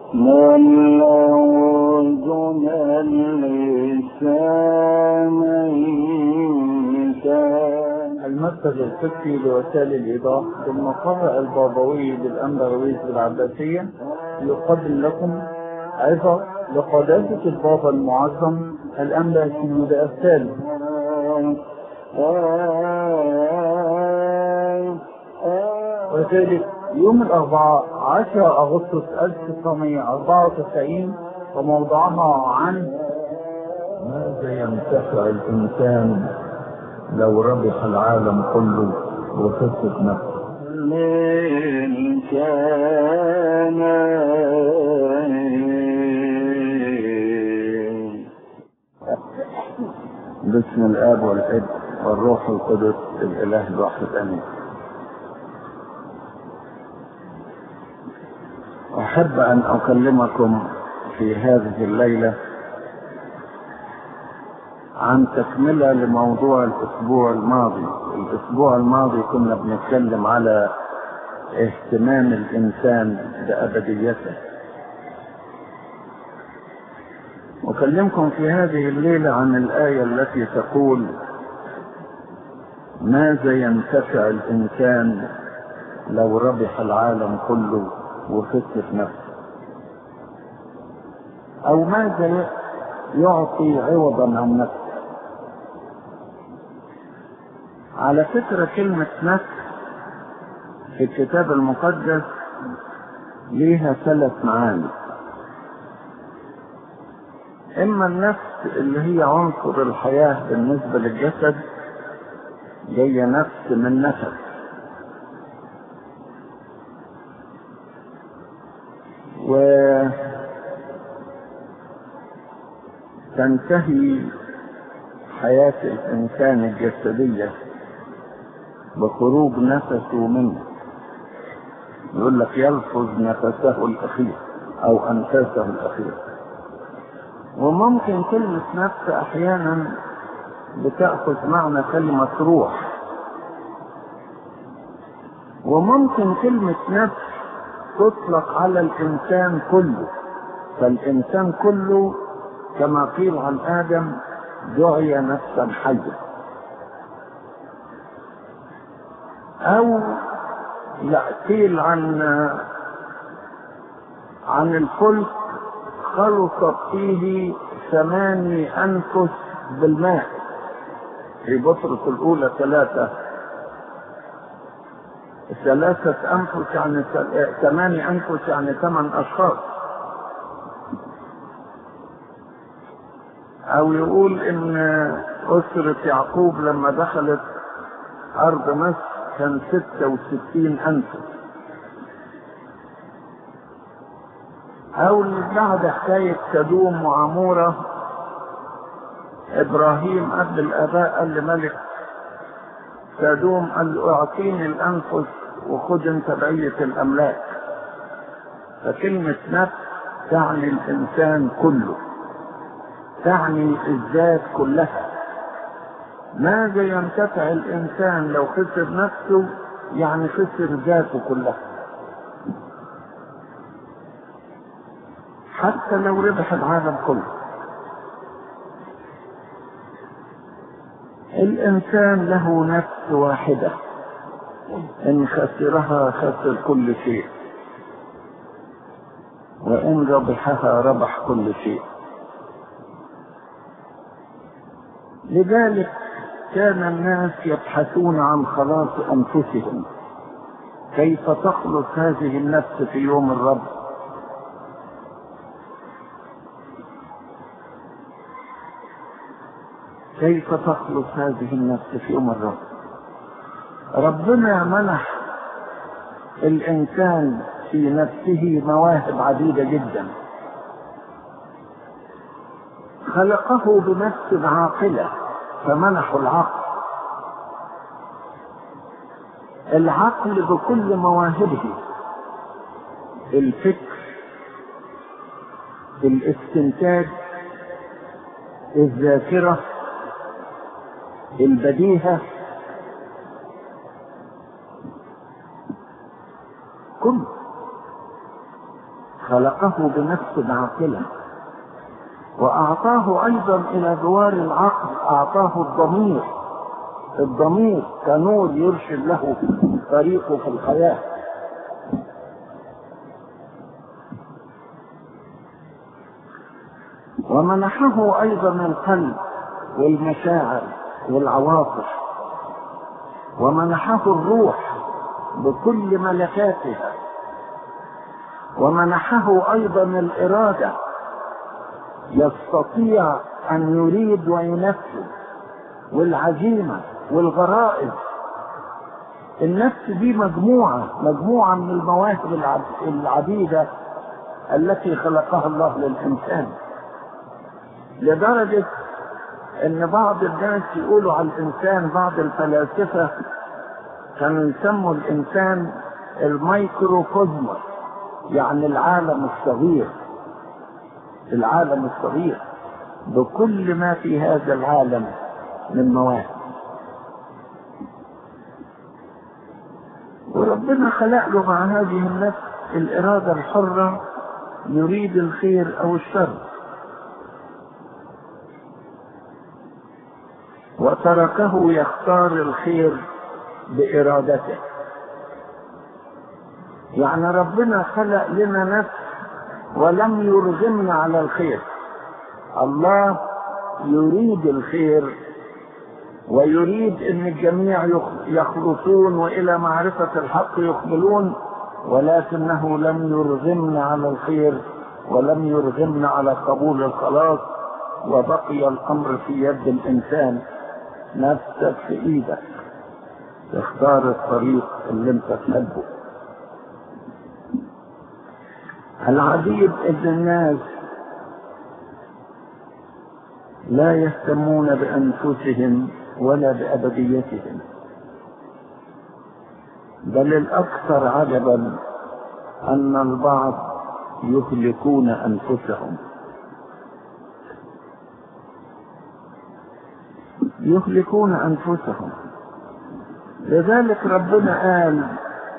من لوزن اللسان المركز الفكري لوسائل الإيضاح بالمقر البابوي بالأنبرويز بالعباسية يقدم لكم عظة لقداسة البابا المعظم الأنبا سيدة الثالث وذلك يوم الأربعاء 10 أغسطس 1994 وموضوعها عن ماذا ينتفع الإنسان لو ربح العالم كله وخسر نفسه من كان باسم الآب والابن والروح القدس الإله الواحد آمين أحب أن أكلمكم في هذه الليلة عن تكملة لموضوع الأسبوع الماضي الأسبوع الماضي كنا بنتكلم على اهتمام الإنسان بأبديته أكلمكم في هذه الليلة عن الآية التي تقول ماذا ينتفع الإنسان لو ربح العالم كله وخسر نفسه أو ماذا يعطي عوضا عن نفسه على فكرة كلمة نفس في الكتاب المقدس ليها ثلاث معاني إما النفس اللي هي عنصر الحياة بالنسبة للجسد جاية نفس من نفس و تنتهي حياة الإنسان الجسدية بخروج نفسه منه يقول لك يلفظ نفسه الأخير أو أنفاسه الأخير وممكن كلمة نفس أحيانا بتأخذ معنى كلمة روح وممكن كلمة نفس تطلق على الإنسان كله فالإنسان كله كما قيل عن آدم دعي نفسا حية أو لا قيل عن عن الفلك خلصت فيه ثماني أنفس بالماء في بطرس الأولى ثلاثة ثلاثة أنفس يعني ثماني أنفس يعني ثمان أشخاص أو يقول إن أسرة يعقوب لما دخلت أرض مصر كان ستة وستين أنفس أو بعد حكاية سدوم وعمورة إبراهيم قبل الآباء قال لملك سدوم قال له أعطيني الأنفس وخد أنت بقية الأملاك فكلمة نفس تعني الإنسان كله تعني الذات كلها ماذا ينتفع الإنسان لو خسر نفسه يعني خسر ذاته كلها حتى لو ربح العالم كله الإنسان له نفس واحدة إن خسرها خسر كل شيء وإن ربحها ربح كل شيء لذلك كان الناس يبحثون عن خلاص أنفسهم كيف تخلص هذه النفس في يوم الرب كيف تخلص هذه النفس في يوم الرب ربنا منح الإنسان في نفسه مواهب عديدة جدا خلقه بنفس عاقلة فمنحه العقل العقل بكل مواهبه الفكر الاستنتاج الذاكرة البديهة كله خلقه بنفس عاقلا وأعطاه أيضا إلى جوار العقل أعطاه الضمير الضمير كنور يرشد له طريقه في الحياة ومنحه أيضا القلب والمشاعر والعواطف ومنحه الروح بكل ملكاتها ومنحه أيضا الإرادة يستطيع أن يريد وينفذ والعزيمة والغرائز النفس دي مجموعة مجموعة من المواهب العد- العديدة التي خلقها الله للإنسان لدرجة ان بعض الناس يقولوا على الانسان بعض الفلاسفة كانوا يسموا الانسان الميكروكوزموس يعني العالم الصغير العالم الصغير بكل ما في هذا العالم من مواهب وربنا خلق له مع هذه النفس الإرادة الحرة يريد الخير أو الشر وتركه يختار الخير بإرادته يعني ربنا خلق لنا نفس ولم يرغمنا على الخير الله يريد الخير ويريد ان الجميع يخ- يخلصون والى معرفة الحق يقبلون ولكنه لم يرغمنا على الخير ولم يرغمنا على قبول الخلاص وبقي الامر في يد الانسان نفسك في ايدك تختار الطريق اللي انت تحبه العجيب ان الناس لا يهتمون بانفسهم ولا بابديتهم بل الاكثر عجبا ان البعض يهلكون انفسهم يهلكون انفسهم لذلك ربنا قال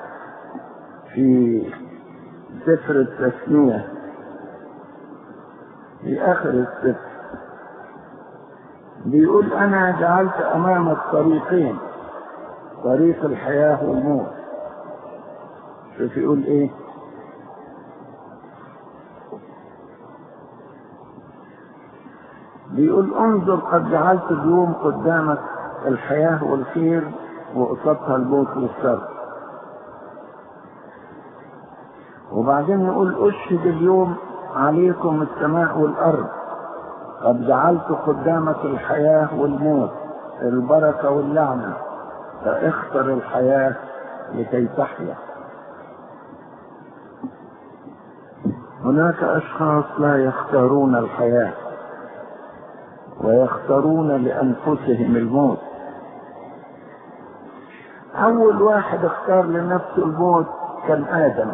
في سفر التثنية في آخر السفر بيقول أنا جعلت أمامك طريقين طريق الحياة والموت شوف يقول إيه بيقول انظر قد جعلت اليوم قدامك الحياة والخير وقصادها الموت والشر وبعدين يقول اشهد اليوم عليكم السماء والارض قد جعلت قدامك الحياة والموت البركة واللعنة فاختر الحياة لكي تحيا هناك اشخاص لا يختارون الحياة ويختارون لانفسهم الموت اول واحد اختار لنفسه الموت كان ادم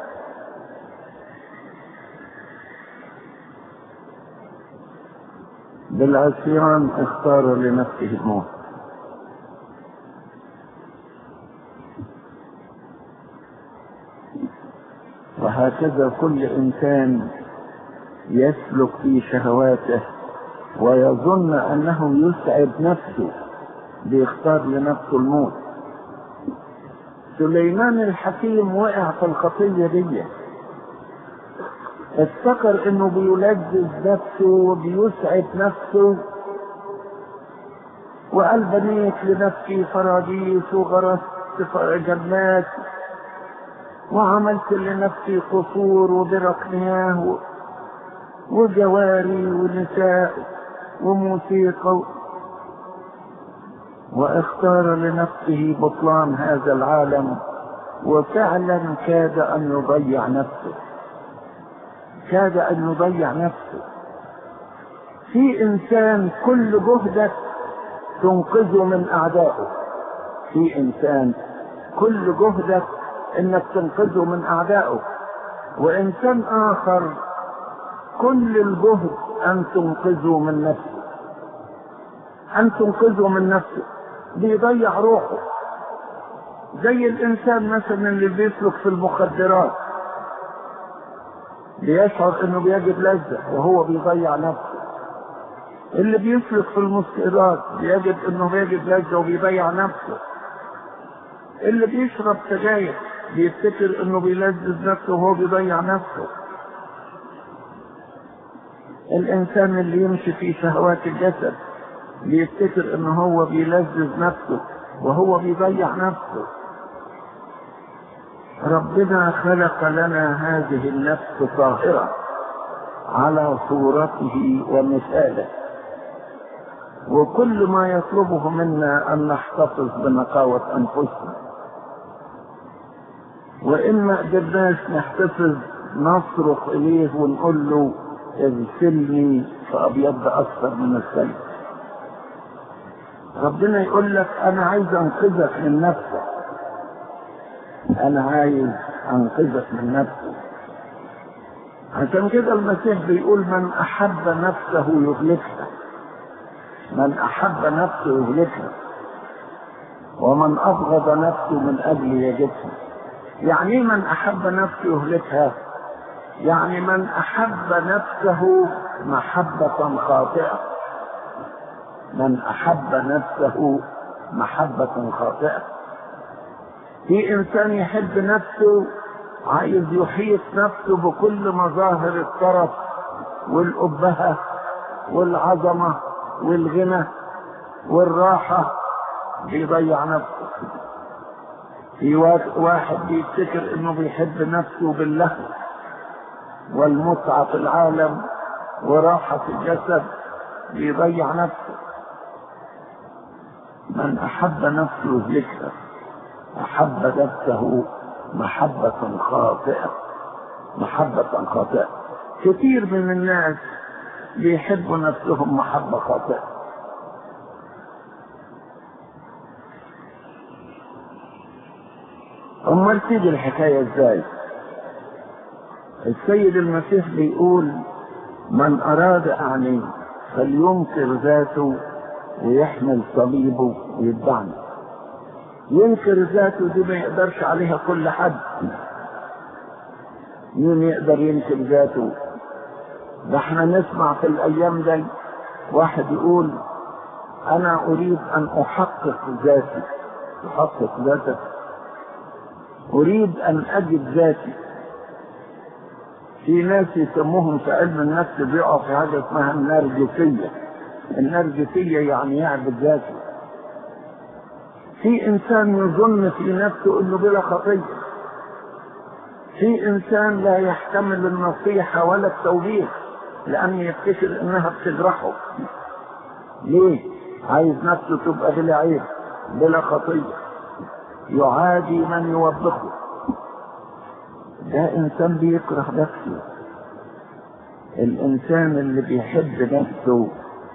بالعصيان اختار لنفسه الموت وهكذا كل انسان يسلك في شهواته ويظن انه يسعد نفسه بيختار لنفسه الموت سليمان الحكيم وقع في الخطيه دي افتكر انه بيلذذ نفسه وبيسعد نفسه وقال بنيت لنفسي فراديس وغرست جنات وعملت لنفسي قصور وبرك مياه وجواري ونساء وموسيقى واختار لنفسه بطلان هذا العالم وفعلا كاد ان يضيع نفسه كاد ان يضيع نفسه في انسان كل جهدك تنقذه من اعدائه في انسان كل جهدك انك تنقذه من اعدائه وانسان اخر كل الجهد ان تنقذه من نفسه ان تنقذه من نفسه بيضيع روحه زي الانسان مثلا اللي بيسلك في المخدرات بيشعر انه بيجد لذة وهو بيضيع نفسه اللي بيسلك في المسكرات بيجد انه بيجد لذة وبيضيع نفسه اللي بيشرب سجاير بيفتكر انه بيلذذ نفسه وهو بيضيع نفسه الانسان اللي يمشي في شهوات الجسد بيفتكر انه هو بيلذذ نفسه وهو بيضيع نفسه ربنا خلق لنا هذه النفس طاهرة على صورته ومثاله وكل ما يطلبه منا أن نحتفظ بنقاوة أنفسنا وإن ما قدرناش نحتفظ نصرخ إليه ونقول له اغسلني فأبيض أكثر من الثلج ربنا يقول لك أنا عايز أنقذك من نفسك أنا عايز أنقذك من نفسك عشان كده المسيح بيقول من أحب نفسه يهلكها من أحب نفسه يهلكها ومن أبغض نفسه من أجل يجدها يعني من أحب نفسه يهلكها يعني من أحب نفسه محبة خاطئة من أحب نفسه محبة خاطئة في إنسان يحب نفسه عايز يحيط نفسه بكل مظاهر الطرف والأبهة والعظمة والغنى والراحة بيضيع نفسه في واحد بيفتكر انه بيحب نفسه باللهو والمتعة في العالم وراحة الجسد بيضيع نفسه من أحب نفسه ذكره أحب نفسه محبة خاطئة محبة خاطئة كثير من الناس بيحبوا نفسهم محبة خاطئة أمال تيجي الحكاية ازاي السيد المسيح بيقول من أراد أعني فلينكر ذاته ويحمل صليبه ويتبعني ينكر ذاته دي ما يقدرش عليها كل حد مين يقدر ينكر ذاته ده احنا نسمع في الايام دي واحد يقول انا اريد ان احقق ذاتي احقق ذاتك اريد ان اجد ذاتي في ناس يسموهم في علم النفس بيقعوا في حاجه اسمها النرجسيه النرجسيه يعني يعبد ذاته في انسان يظن في نفسه انه بلا خطيه في انسان لا يحتمل النصيحه ولا التوبيخ لان يفتكر انها بتجرحه ليه عايز نفسه تبقى بلا عيب بلا خطيه يعادي من يوبخه ده انسان بيكره نفسه الانسان اللي بيحب نفسه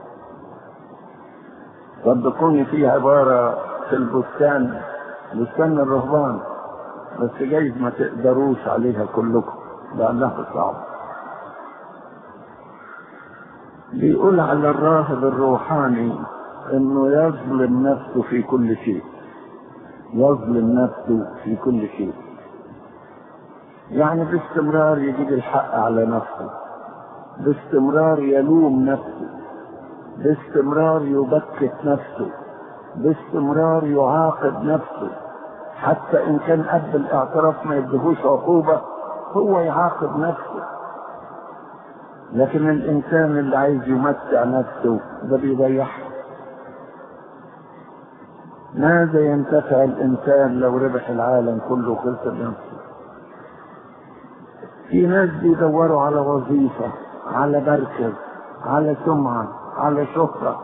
صدقوني في عباره في البستان بستان الرهبان بس جايز ما تقدروش عليها كلكم لأنها صعب بيقول على الراهب الروحاني انه يظلم نفسه في كل شيء يظلم نفسه في كل شيء يعني باستمرار يجيب الحق على نفسه باستمرار يلوم نفسه باستمرار يبكت نفسه باستمرار يعاقب نفسه حتى ان كان قبل الاعتراف ما يدهوش عقوبة هو يعاقب نفسه لكن الانسان اللي عايز يمتع نفسه ده بيضيعها ماذا ينتفع الانسان لو ربح العالم كله خسر نفسه في ناس بيدوروا على وظيفة على مركز على سمعة على شهرة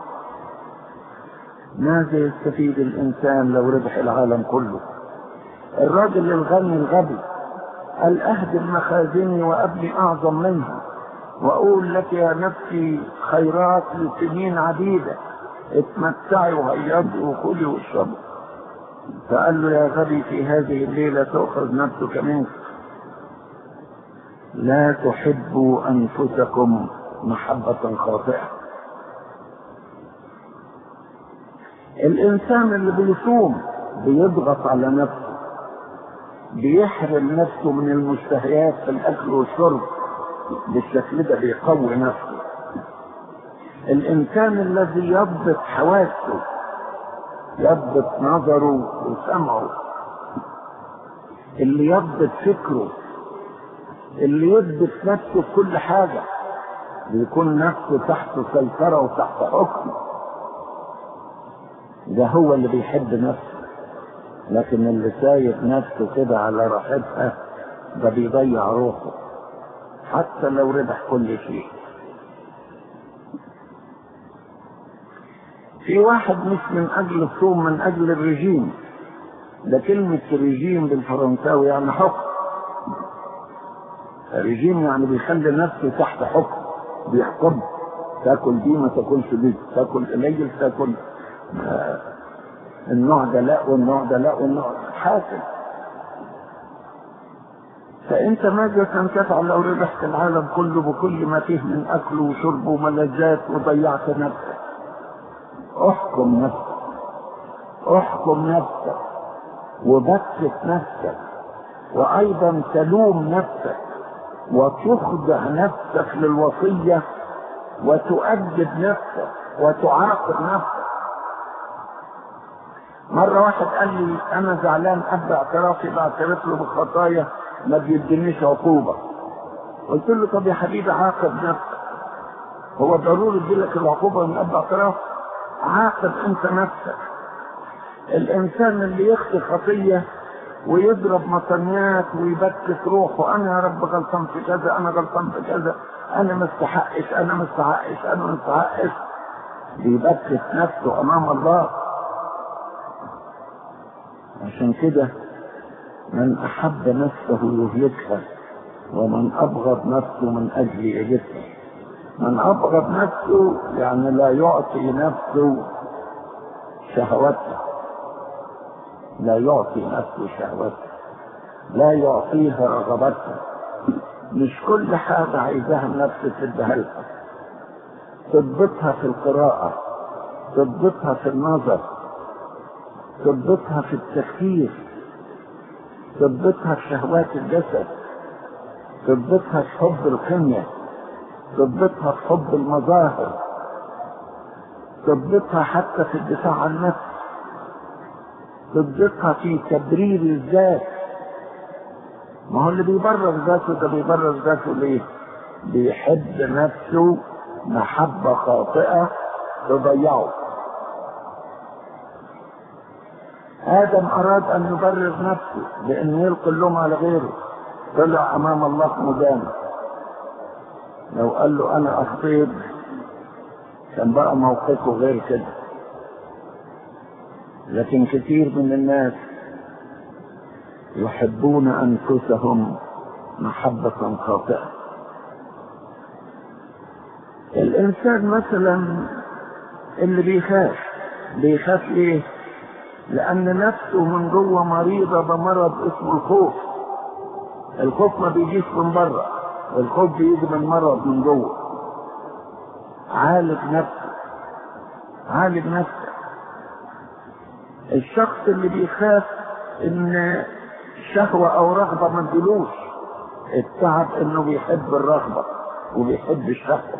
ماذا يستفيد الإنسان لو ربح العالم كله الراجل الغني الغبي قال أهدم مخازني وأبني أعظم منها وأقول لك يا نفسي خيرات لسنين عديدة اتمتعي وهيضي وكلي واشربي فقال له يا غبي في هذه الليلة تؤخذ نفسك منك لا تحبوا أنفسكم محبة خاطئة الإنسان اللي بيصوم بيضغط على نفسه بيحرم نفسه من المشتهيات في الأكل والشرب بالشكل ده بيقوي نفسه الإنسان الذي يضبط حواسه يضبط نظره وسمعه اللي يضبط فكره اللي يضبط نفسه في كل حاجة بيكون نفسه تحت سيطرة وتحت حكم ده هو اللي بيحب نفسه لكن اللي سايب نفسه كده على راحتها ده بيضيع روحه حتى لو ربح كل شيء في واحد مش من اجل الصوم من اجل الرجيم ده كلمة رجيم بالفرنساوي يعني حكم رجيم يعني بيخلي نفسه تحت حكم بيحكم تاكل دي ما تاكلش دي تاكل قليل تاكل آه النوع ده لا والنوع ده لا والنوع ده حاكم فانت ماذا تنتفع لو ربحت العالم كله بكل ما فيه من اكل وشرب وملذات وضيعت نفسك احكم نفسك احكم نفسك وبكت نفسك وايضا تلوم نفسك وتخضع نفسك للوصية وتؤدب نفسك وتعاقب نفسك مرة واحد قال لي أنا زعلان قبل اعترافي بعترف له بخطايا ما بيدينيش عقوبة قلت له طب يا حبيبي عاقب نفسك هو ضروري يديلك العقوبة من قبل اعتراف عاقب أنت نفسك الإنسان اللي يخطي خطية ويضرب مطنيات ويبكت روحه انا يا رب غلطان في كذا انا غلطان في كذا انا ما استحقش انا ما استحقش انا ما استحقش بيبكت نفسه امام الله عشان كده من احب نفسه يهلكها ومن ابغض نفسه من اجل يجدها من ابغض نفسه يعني لا يعطي نفسه شهوتها لا يعطي نفسه شهوتها لا يعطيها رغبتها مش كل حاجة عايزاها النفس تديها لها تضبطها في القراءة تضبطها في النظر تضبطها في التفكير تضبطها في شهوات الجسد تضبطها في حب القنية تضبطها في حب المظاهر تضبطها حتى في الدفاع عن النفس تضبطها في تبرير الذات ما هو اللي بيبرر ذاته ده بيبرر ذاته ليه؟ بيحب نفسه محبة خاطئة تضيعه آدم أراد أن يبرر نفسه بأن يلقي اللوم على غيره طلع أمام الله مدان لو قال له أنا أخطيت كان بقى موقفه غير كده لكن كثير من الناس يحبون انفسهم محبه خاطئه الانسان مثلا اللي بيخاف بيخاف ليه لان نفسه من جوه مريضه بمرض اسمه الخوف الخوف ما بيجيش من بره الخوف بيجي من مرض من جوه عالج نفسه عالج نفسه الشخص اللي بيخاف ان شهوة او رغبة ما تجيلوش التعب انه بيحب الرغبة وبيحب الشهوة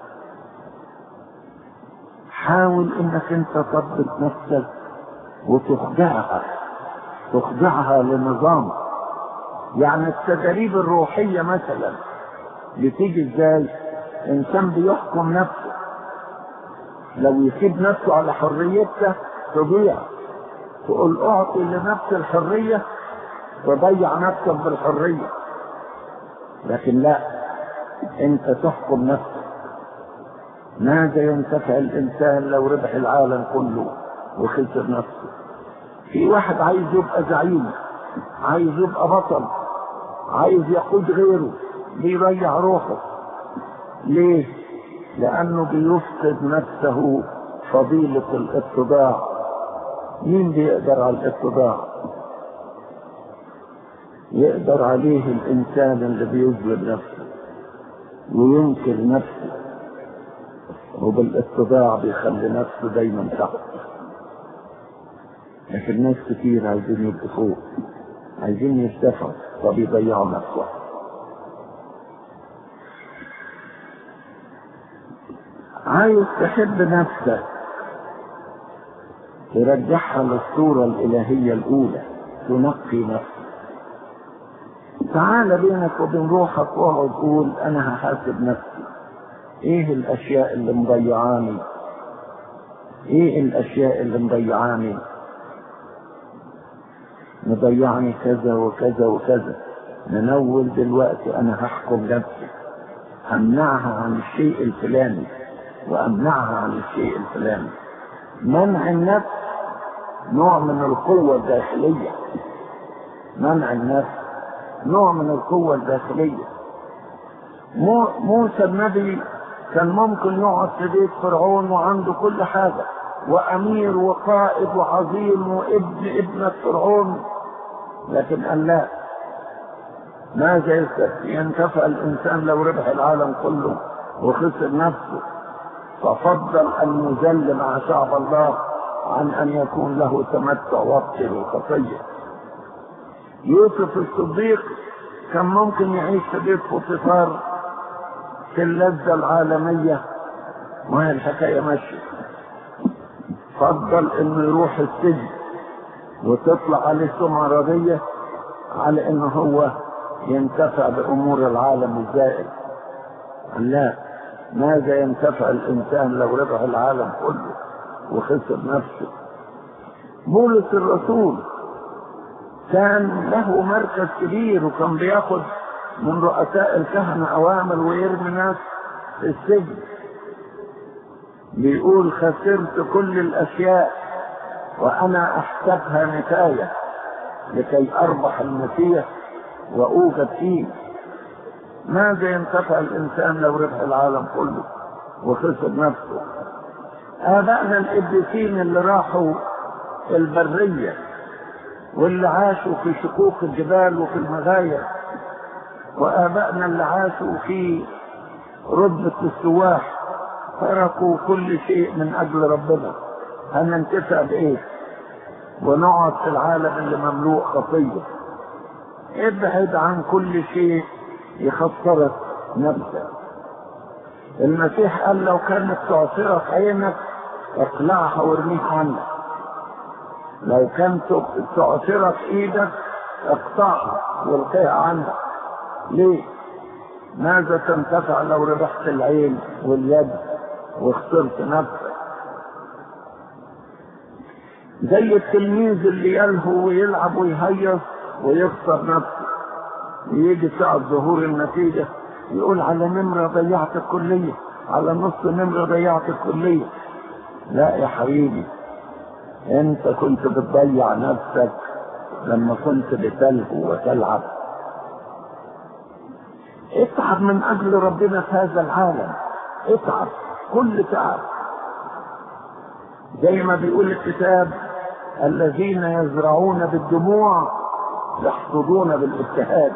حاول انك انت تضبط نفسك وتخضعها تخضعها لنظام يعني التدريب الروحية مثلا بتيجي ازاي انسان بيحكم نفسه لو يسيب نفسه على حريتها تضيع تقول اعطي لنفس الحرية تضيع نفسك بالحرية لكن لا انت تحكم نفسك ماذا ينتفع الانسان لو ربح العالم كله وخسر نفسه في واحد عايز يبقى زعيم عايز يبقى بطل عايز يقود غيره بيضيع روحه ليه لانه بيفقد نفسه فضيلة الاتضاع مين بيقدر على الاتضاع يقدر عليه الانسان اللي بيظلم نفسه وينكر نفسه وبالاتضاع بيخلي نفسه دايما تحت لكن ناس كتير عايزين يبقوا فوق عايزين يرتفعوا فبيضيعوا نفسهم عايز تحب نفسك ترجعها للصورة الإلهية الأولى تنقي نفسك تعال بينك وبين روحك واقعد قول أنا هحاسب نفسي إيه الأشياء اللي مضيعاني إيه الأشياء اللي مضيعاني مضيعني كذا وكذا وكذا من أول دلوقتي أنا هحكم نفسي أمنعها عن الشيء الفلاني وأمنعها عن الشيء الفلاني منع النفس نوع من القوة الداخلية منع النفس نوع من القوة الداخلية مو- موسى النبي كان ممكن يقعد في بيت فرعون وعنده كل حاجة وأمير وقائد وعظيم وابن ابنة فرعون لكن قال لا ماذا يست- ينتفع الإنسان لو ربح العالم كله وخسر نفسه ففضل أن يذل مع شعب الله عن أن يكون له تمتع وقتي بالخطية يوسف الصديق كان ممكن يعيش في بيت فوطيفار في اللذة العالمية وهي الحكاية ماشية فضل انه يروح السجن وتطلع عليه سمعة رضية على انه هو ينتفع بامور العالم الزائل قال لا ماذا ينتفع الانسان لو ربح العالم كله وخسر نفسه بولس الرسول كان له مركز كبير وكان بياخد من رؤساء الكهنة أوامر ويرمي ناس في السجن بيقول خسرت كل الأشياء وأنا أحسبها نتاية لكي أربح المسيح وأوجد فيه ماذا ينتفع الإنسان لو ربح العالم كله وخسر نفسه آبائنا القديسين اللي راحوا البرية واللي عاشوا في شقوق الجبال وفي المغاير وآبائنا اللي عاشوا في رتبة السواح تركوا كل شيء من أجل ربنا هننتفع بإيه ونقعد في العالم اللي مملوء خطية ابعد عن كل شيء يخسرك نفسك المسيح قال لو كانت تعصرك عينك اقلعها وارميها عنك لو كانت تعصرك ايدك اقطعها والقيها عنك ليه ماذا تنتفع لو ربحت العين واليد وخسرت نفسك زي التلميذ اللي يلهو ويلعب ويهيص ويخسر نفسه يجي ساعة ظهور النتيجة يقول على نمرة ضيعت الكلية على نص نمرة ضيعت الكلية لا يا حبيبي انت كنت بتضيع نفسك لما كنت بتلهو وتلعب اتعب من اجل ربنا في هذا العالم اتعب كل تعب زي ما بيقول الكتاب الذين يزرعون بالدموع يحصدون بالابتهاج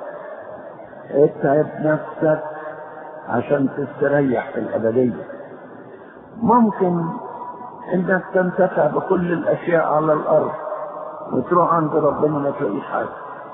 اتعب نفسك عشان تستريح في الأبدية ممكن انك تنتفع بكل الاشياء على الارض وتروح عند ربنا ما تلاقيش حاجه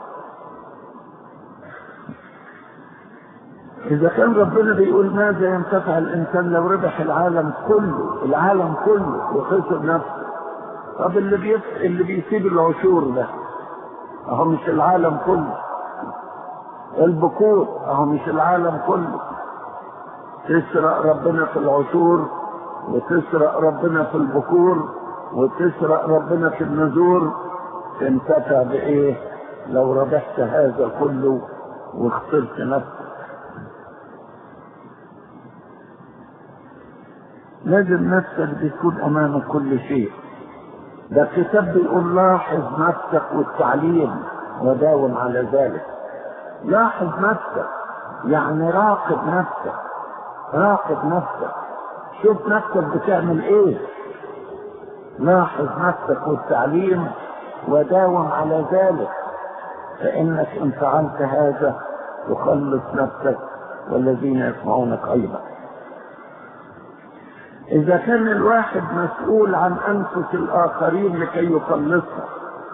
اذا كان ربنا بيقول ماذا ينتفع الانسان لو ربح العالم كله العالم كله وخسر نفسه طب اللي بيف... اللي بيسيب العشور ده اهو مش العالم كله البكور اهو مش العالم كله تسرق ربنا في العشور وتسرق ربنا في البكور وتسرق ربنا في النذور تنتفع بايه لو ربحت هذا كله وخسرت نفسك لازم نفسك دي تكون امام كل شيء ده الكتاب بيقول لاحظ نفسك والتعليم وداوم على ذلك لاحظ نفسك يعني راقب نفسك راقب نفسك شوف نفسك بتعمل ايه لاحظ نفسك والتعليم وداوم على ذلك فانك ان فعلت هذا تخلص نفسك والذين يسمعونك ايضا اذا كان الواحد مسؤول عن انفس الاخرين لكي يخلصها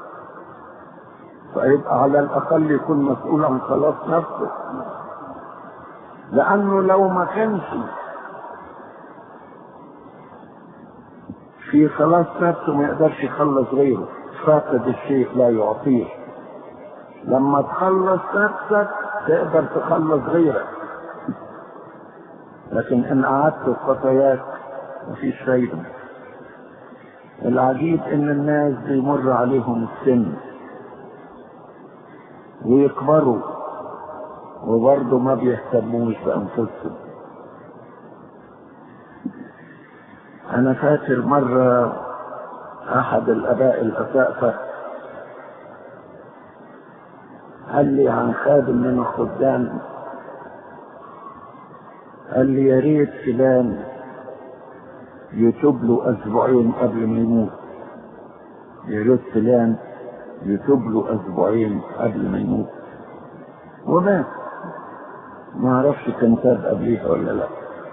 فيبقى على الاقل يكون مسؤول عن خلاص نفسه لانه لو ما كانش في خلاص نفسه ما يقدرش يخلص غيره فاقد الشيء لا يعطيه لما تخلص نفسك تقدر تخلص غيرك لكن ان قعدت في خطاياك مفيش فايدة العجيب ان الناس بيمر عليهم السن ويكبروا وبرضه ما بيهتموش بانفسهم انا فاكر مرة احد الاباء الاسقفة قال لي عن خادم من الخدام قال لي يا ريت فلان يتوب له اسبوعين قبل ما يموت يا ريت فلان يتوب له اسبوعين قبل ما يموت ومات ما اعرفش كان تاب قبليها ولا لا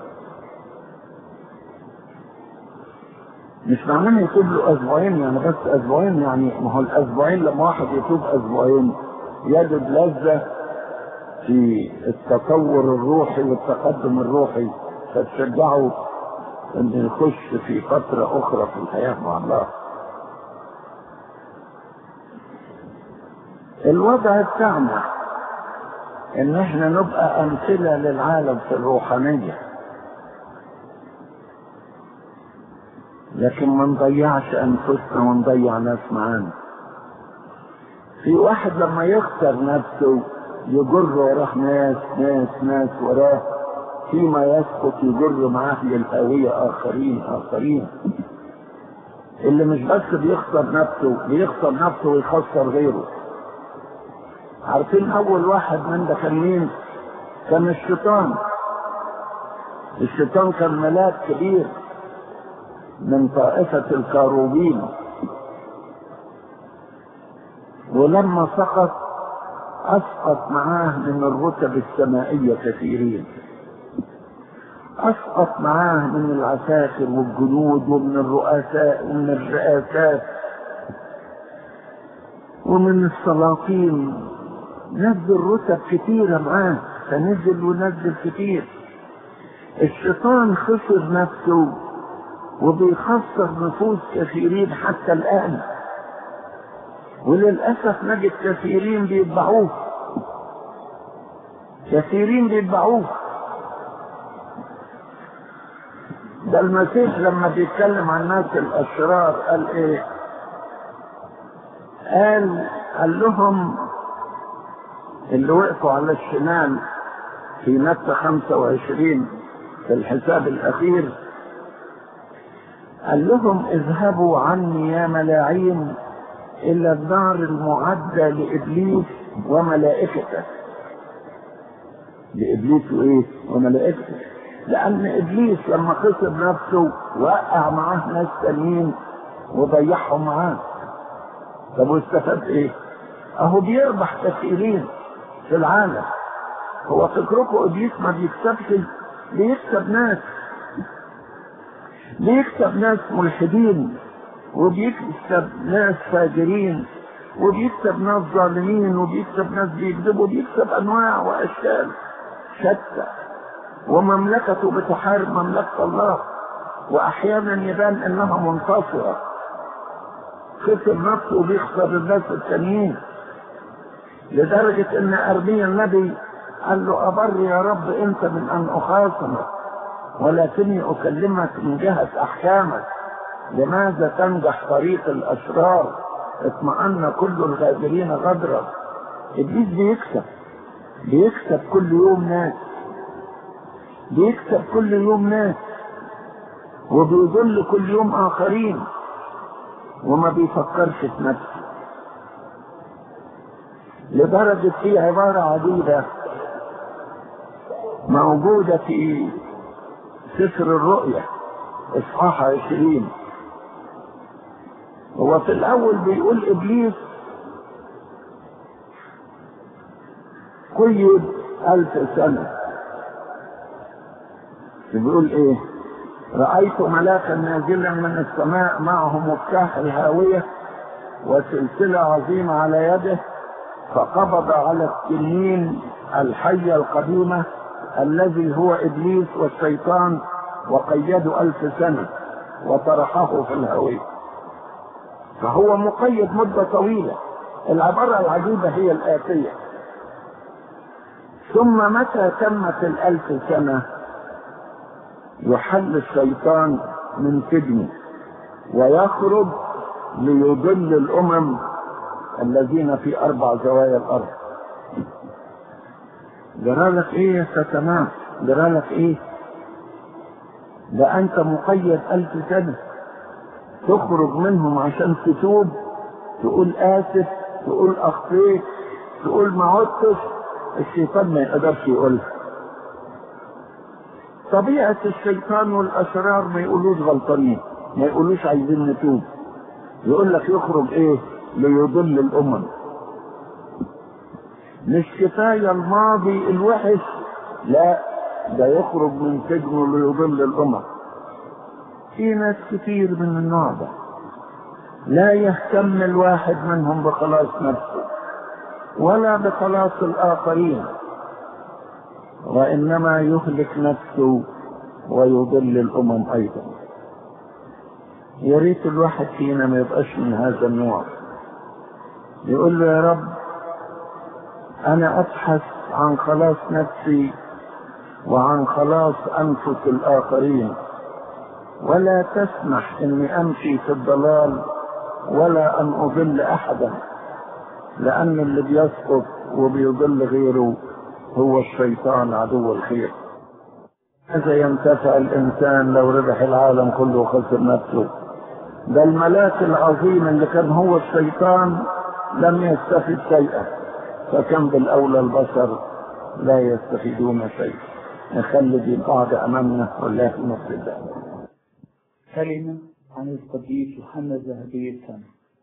مش معناه يتوب له اسبوعين يعني بس اسبوعين يعني ما هو الاسبوعين لما واحد يتوب اسبوعين يجد لذة في التطور الروحي والتقدم الروحي فتشجعه انه يخش في فترة اخرى في الحياة مع الله الوضع بتاعنا ان احنا نبقى امثلة للعالم في الروحانية لكن ما نضيعش انفسنا ونضيع ناس معانا في واحد لما يخسر نفسه يجر وراه ناس ناس ناس وراه فيما يسقط يجر معاه للهاوية آخرين آخرين اللي مش بس بيخسر نفسه بيخسر نفسه ويخسر غيره عارفين أول واحد من ده كان مين؟ كان الشيطان الشيطان كان ملاك كبير من طائفة الكاروبين ولما سقط أسقط معاه من الرتب السمائية كثيرين أسقط معاه من العساكر والجنود ومن الرؤساء ومن الرئاسات ومن السلاطين نزل رتب كتيرة معاه فنزل ونزل كتير الشيطان خسر نفسه وبيخسر نفوس كثيرين حتى الآن وللأسف نجد كثيرين بيتبعوه كثيرين بيتبعوه ده المسيح لما بيتكلم عن الناس الأشرار قال إيه؟ قال قال لهم اللي وقفوا على الشمال في متى 25 في الحساب الأخير قال لهم اذهبوا عني يا ملاعين إلى النار المعدة لإبليس وملائكته لإبليس وإيه؟ وملائكته لأن إبليس لما خسر نفسه وقع معاه ناس تانيين وضيعهم معاه طب واستفاد إيه؟ أهو بيربح كثيرين في العالم هو فكركم إبليس ما بيكسبش بيكسب ناس بيكسب ناس ملحدين وبيكسب ناس فاجرين وبيكسب ناس ظالمين وبيكسب ناس بيكذبوا بيكسب انواع واشكال شتى ومملكته بتحارب مملكه الله واحيانا يبان انها منتصره خسر نفسه وبيخسر الناس التانيين لدرجة ان ارميا النبي قال له ابر يا رب انت من ان اخاصمك ولكني اكلمك من جهة احكامك لماذا تنجح طريق الاشرار اطمأن كل الغادرين غدرا ابليس بيكسب بيكسب كل يوم ناس بيكسب كل يوم ناس وبيضل كل يوم اخرين وما بيفكرش في نفسه لدرجة في عبارة عديدة موجودة في سفر الرؤيا اصحاح عشرين هو في الاول بيقول ابليس قيد الف سنة بيقول ايه رأيت ملاكا نازلا من السماء معه مفتاح الهاوية وسلسلة عظيمة على يده فقبض على التنين الحية القديمة الذي هو إبليس والشيطان وقيده ألف سنة وطرحه في الهوية فهو مقيد مدة طويلة العبارة العجيبة هي الآتية ثم متى تمت الألف سنة يحل الشيطان من سجنه ويخرج ليضل الأمم الذين في أربع زوايا الأرض جرالك إيه يا ستمام جرالك إيه ده أنت مقيد ألف سنة تخرج منهم عشان تتوب تقول آسف تقول أخطيت تقول ما عدتش الشيطان ما يقدرش يقولها طبيعة الشيطان والأشرار ما يقولوش غلطانين ما يقولوش عايزين نتوب يقول لك يخرج ايه ليضل الأمم مش كفاية الماضي الوحش لا ده يخرج من سجنه ليضل الأمم في ناس كتير من النوع ده لا يهتم الواحد منهم بخلاص نفسه ولا بخلاص الآخرين وإنما يهلك نفسه ويضل الأمم أيضا يا ريت الواحد فينا ما يبقاش من هذا النوع يقول له يا رب أنا أبحث عن خلاص نفسي وعن خلاص أنفس الآخرين ولا تسمح اني امشي في الضلال ولا ان اضل احدا لان اللي بيسقط وبيضل غيره هو الشيطان عدو الخير ماذا ينتفع الانسان لو ربح العالم كله وخسر نفسه ده الملاك العظيم اللي كان هو الشيطان لم يستفد شيئا فكم بالاولى البشر لا يستفيدون شيئا نخلي دي القاعده امامنا والله المفسد ده كلمة عن القديس يوحنا الذهبي الثاني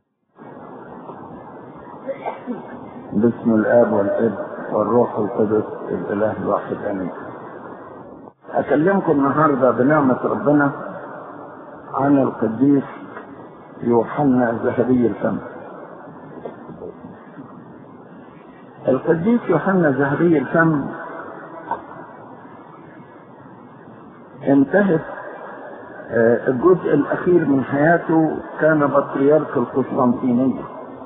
باسم الاب والابن والروح القدس الاله الواحد امين اكلمكم النهارده بنعمه ربنا عن القديس يوحنا الذهبي الفم القديس يوحنا الذهبي الفم انتهت الجزء الأخير من حياته كان بطريرك القسطنطينية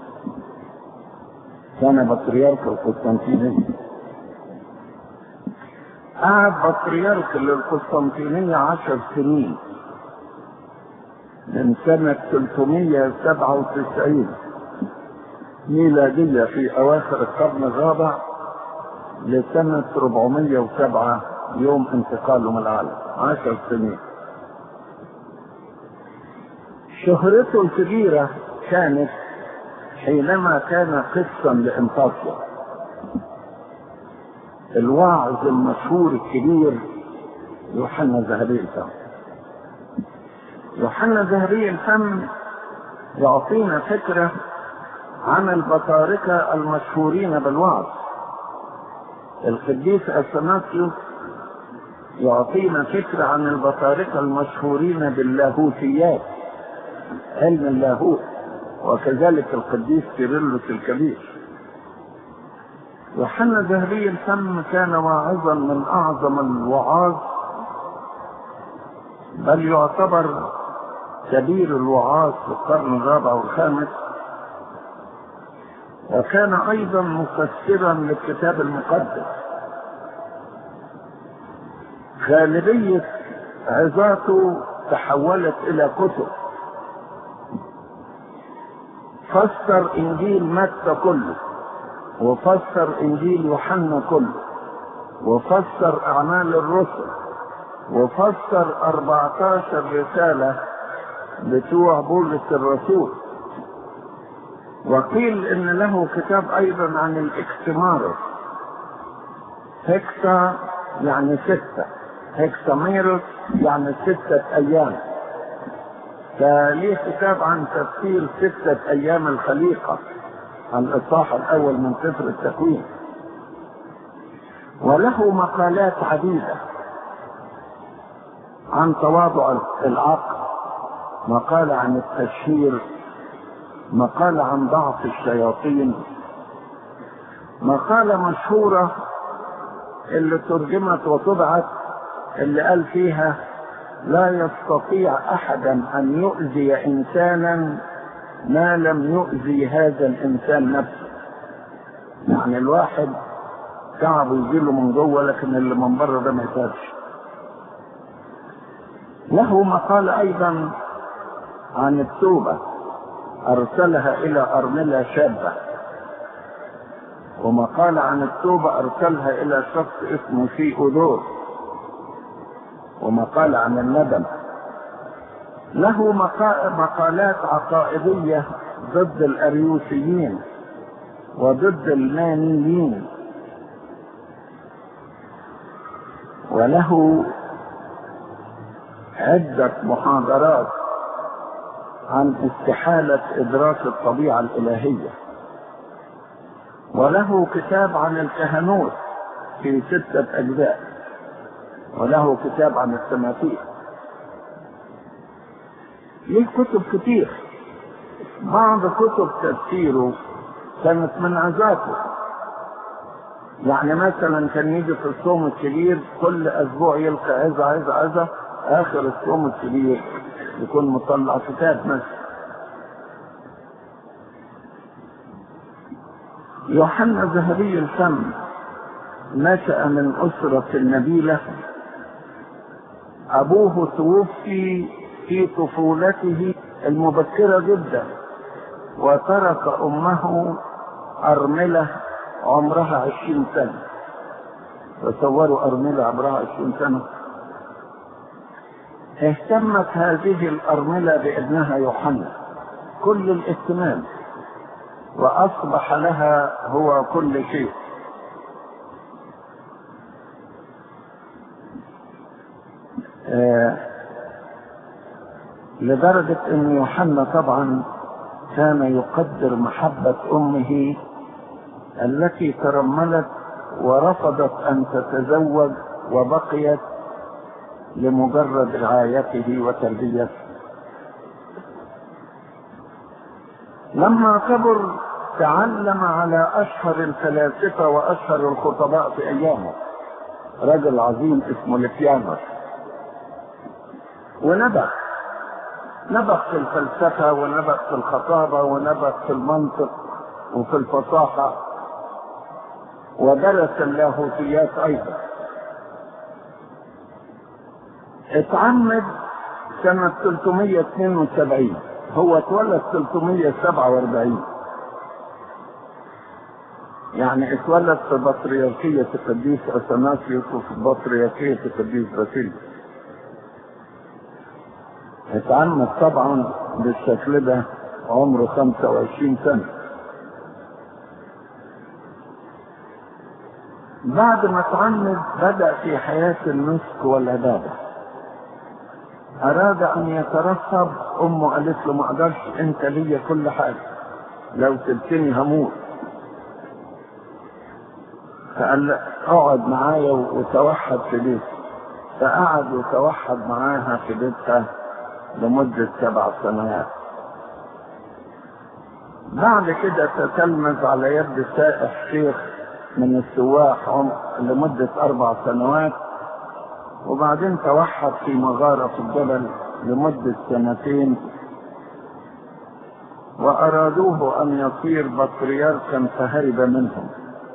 كان بطريرك القسطنطينية قعد بطريرك للقسطنطينية عشر سنين من سنة 397 ميلادية في أواخر القرن الرابع لسنة 407 يوم انتقاله من العالم عشر سنين شهرته الكبيرة كانت حينما كان قسطا لإنطاكيا الواعظ المشهور الكبير يوحنا ذهبي الفم يوحنا ذهبي الفم يعطينا فكرة عن البطاركة المشهورين بالوعظ القديس أثناسيوس يعطينا فكرة عن البطاركة المشهورين باللاهوتيات علم اللاهوت وكذلك القديس كيرلس الكبير يوحنا ذهبي الفم كان واعظا من اعظم الوعاظ بل يعتبر كبير الوعاظ في القرن الرابع والخامس وكان ايضا مفسرا للكتاب المقدس غالبيه عظاته تحولت الى كتب فسر انجيل متى كله وفسر انجيل يوحنا كله وفسر اعمال الرسل وفسر 14 رسالة بتوع بولس الرسول وقيل ان له كتاب ايضا عن الاكستمارس هكسا يعني ستة هكساميروس يعني ستة ايام فليه كتاب عن تفسير ستة أيام الخليقة الإصحاح الأول من سفر التكوين وله مقالات عديدة عن تواضع العقل مقال عن التشهير مقال عن ضعف الشياطين مقالة مشهورة اللي ترجمت وطبعت اللي قال فيها لا يستطيع أحدا أن يؤذي إنسانا ما لم يؤذي هذا الإنسان نفسه يعني الواحد تعبه يجيله من جوه لكن اللي من بره ده ما يتعبش له مقال أيضا عن التوبة أرسلها إلى أرملة شابة ومقال عن التوبة أرسلها إلى شخص اسمه فيؤدور ومقال عن الندم له مقالات عقائدية ضد الأريوسيين وضد المانيين وله عدة محاضرات عن استحالة إدراك الطبيعة الإلهية وله كتاب عن الكهنوت في ستة أجزاء وله كتاب عن التماثيل ليه كتب كتير بعض كتب تفسيره كانت من عزاته يعني مثلا كان يجي في الصوم الكبير كل اسبوع يلقى عزة عزة عزة اخر الصوم الكبير يكون مطلع كتاب مثلا يوحنا ذهبي الفم نشأ من أسرة نبيلة أبوه توفي في طفولته المبكرة جدا وترك أمه أرملة عمرها عشرين سنة تصوروا أرملة عمرها عشرين سنة اهتمت هذه الأرملة بابنها يوحنا كل الاهتمام وأصبح لها هو كل شيء آه لدرجة أن يوحنا طبعا كان يقدر محبة أمه التي ترملت ورفضت أن تتزوج وبقيت لمجرد رعايته وتربيته لما كبر تعلم على أشهر الفلاسفة وأشهر الخطباء في أيامه رجل عظيم اسمه لفيانوس ونبغ نبغ في الفلسفة ونبغ في الخطابة ونبغ في المنطق وفي الفصاحة ودرس اللاهوتيات أيضا اتعمد سنة 372 هو اتولد 347 يعني اتولد في بطريركية القديس أثناسيوس وفي بطريركية القديس باسيليوس اتعمد طبعا بالشكل ده عمره 25 سنة بعد ما اتعمد بدأ في حياة النسك والعبادة أراد أن يترسب أمه قالت له ما أقدرش أنت ليا كل حاجة لو سبتني هموت فقال له اقعد معايا وتوحد في بيتي فقعد وتوحد معاها في بيتها لمدة سبع سنوات بعد كده تتلمذ على يد سائح شيخ من السواح لمدة أربع سنوات وبعدين توحد في مغارة في الجبل لمدة سنتين وأرادوه أن يصير بطريركا فهرب منهم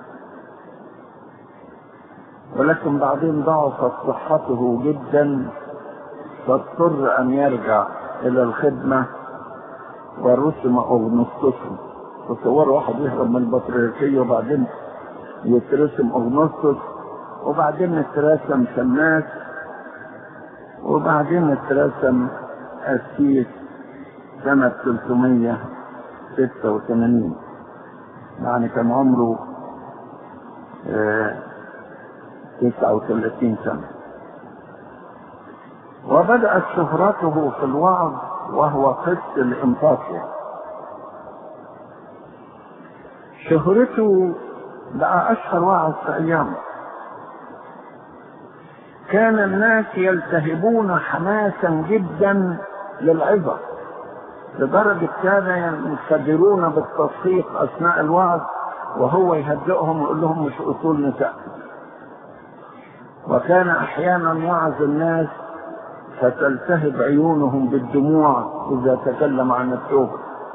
ولكن بعدين ضعفت صحته جدا فاضطر أن يرجع إلى الخدمة ورسم أغنسطسه تصور واحد يهرب من البطريركية وبعدين يترسم أغنسطس وبعدين اترسم شماس وبعدين اترسم أسيس سنة 386 يعني كان عمره اه 39 سنة وبدأت شهرته في الوعظ وهو قس الإنطاكيا شهرته بقى أشهر واعظ في أيامه كان الناس يلتهبون حماسا جدا للعظة لدرجة كان ينفجرون بالتصفيق أثناء الوعظ وهو يهدئهم ويقول لهم مش أصول نساء وكان أحيانا يعظ الناس فتلتهب عيونهم بالدموع إذا تكلم عن التوبة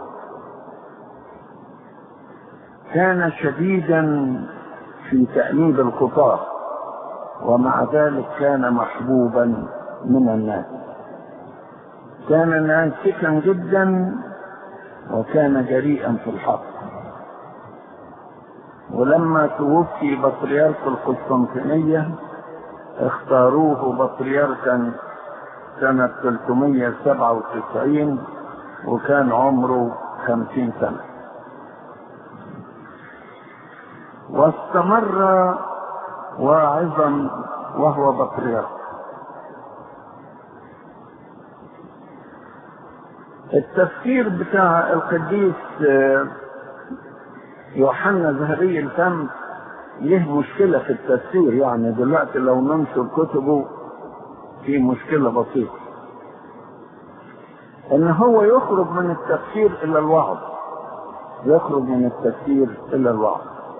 كان شديدا في تأنيب الخطاة ومع ذلك كان محبوبا من الناس كان ناسكا جدا وكان جريئا في الحق ولما توفي بطريرك القسطنطينية اختاروه بطريركا سنة 397 وكان عمره 50 سنة واستمر واعظا وهو بطريرك التفكير بتاع القديس يوحنا ذهبي الفم له مشكلة في التفسير يعني دلوقتي لو ننشر كتبه في مشكلة بسيطة ان هو يخرج من التفسير الى الوعظ يخرج من التفسير الى الوعظ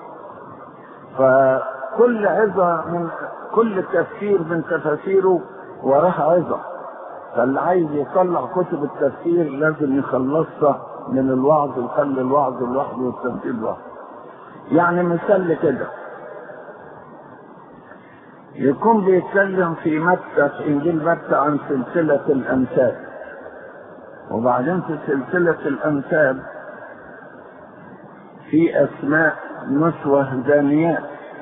فكل عظة من كل تفسير من تفاسيره وراها عظة فاللي عايز يطلع كتب التفسير لازم يخلصها من الوعظ ويخلي الوعظ لوحده والتفسير لوحده يعني مثال كده يكون بيتكلم في متى في انجيل متى عن سلسلة الانساب وبعدين في سلسلة الانساب في اسماء نسوة زانيات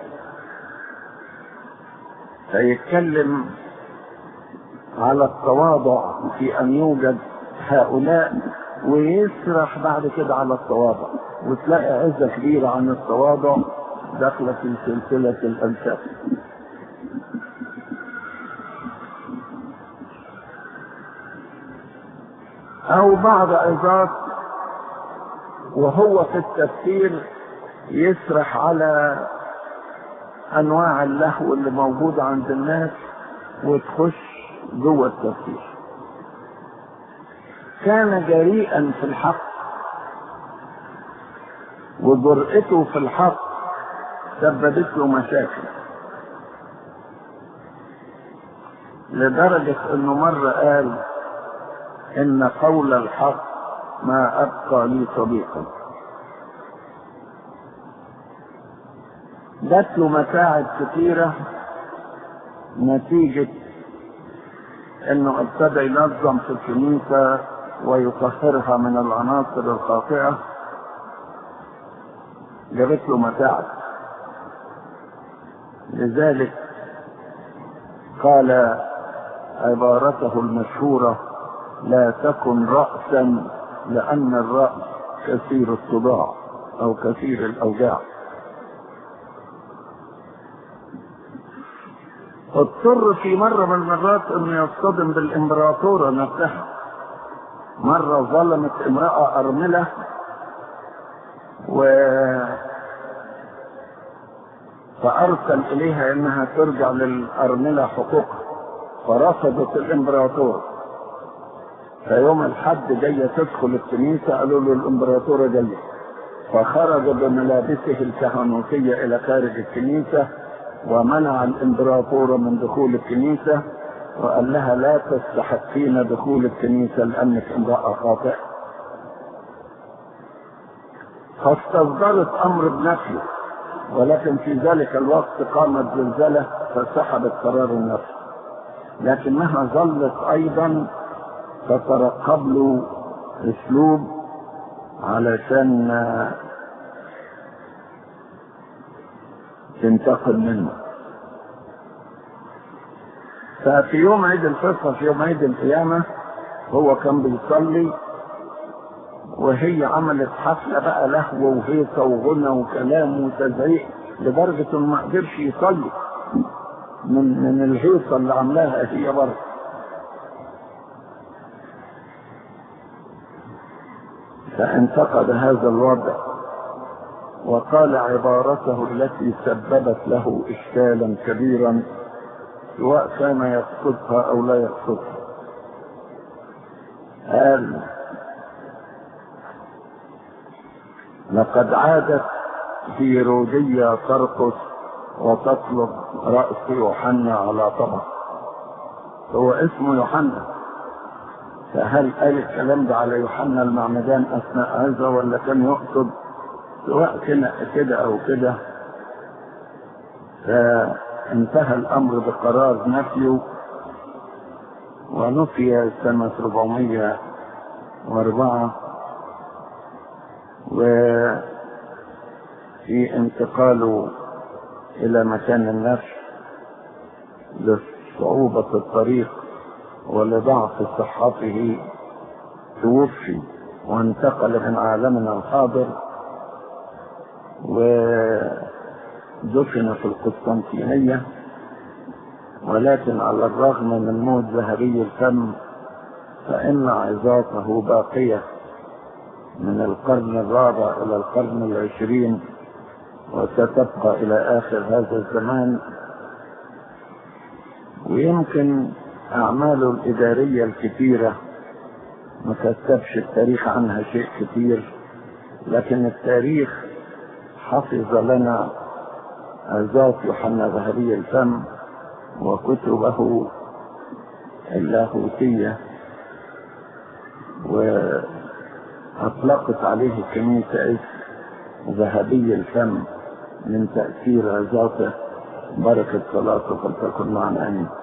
فيتكلم على التواضع في ان يوجد هؤلاء ويسرح بعد كده على التواضع وتلاقي عزة كبيرة عن التواضع داخلة في سلسلة الأنساب أو بعض عظات وهو في التفسير يسرح على أنواع اللهو اللي موجودة عند الناس وتخش جوه التفسير كان جريئا في الحق وجرأته في الحق سببت له مشاكل لدرجة انه مرة قال ان قول الحق ما ابقى لي صديقا جات له متاعب كثيرة نتيجة انه ابتدى ينظم في الكنيسة ويطهرها من العناصر الخاطئة جابت له متاعب لذلك قال عبارته المشهورة لا تكن رأسا لأن الرأس كثير الصداع أو كثير الأوجاع اضطر في مرة من المرات انه يصطدم بالامبراطورة نفسها مرة ظلمت امرأة ارملة و فارسل اليها انها ترجع للارملة حقوقها فرفضت الامبراطور فيوم الحد جاية تدخل الكنيسة قالوا له الامبراطورة جاية فخرج بملابسه الكهنوتية الى خارج الكنيسة ومنع الامبراطور من دخول الكنيسة وقال لها لا تستحقين دخول الكنيسة لأنك امرأة خاطئة فاستصدرت أمر بنفسه ولكن في ذلك الوقت قامت زلزلة فسحبت قرار النفس لكنها ظلت أيضا تترقب له أسلوب علشان تنتقم منه ففي يوم عيد الفطر في يوم عيد القيامة هو كان بيصلي وهي عملت حفلة بقى لهو وهيصة وغنى وكلام وتزعيق لدرجة انه ما قدرش يصلي من من الهيصة اللي عاملاها هي برضه فانتقد هذا الوضع وقال عبارته التي سببت له اشكالا كبيرا سواء كان يقصدها او لا يقصدها قال لقد عادت هيرودية ترقص وتطلب رأس يوحنا على طبق هو اسمه يوحنا فهل قال الكلام ده على يوحنا المعمدان اثناء هذا ولا كان يقصد سواء كده او كده فانتهى الامر بقرار نفيه ونفي سنة 404 وفي انتقاله إلى مكان النفي لصعوبة الطريق ولضعف صحته توفي وانتقل من عالمنا الحاضر ودفن في القسطنطينية ولكن على الرغم من موت ذهبي الفم فإن عظاته باقية من القرن الرابع إلى القرن العشرين وستبقى إلى آخر هذا الزمان ويمكن أعماله الإدارية الكثيرة ما كتبش التاريخ عنها شيء كثير لكن التاريخ حفظ لنا عظات يوحنا ذهبي الفم وكتبه اللاهوتية وأطلقت عليه الكنيسة اسم ذهبي الفم من تأثير عظاته بركة صلاته فلتكن معنا آمين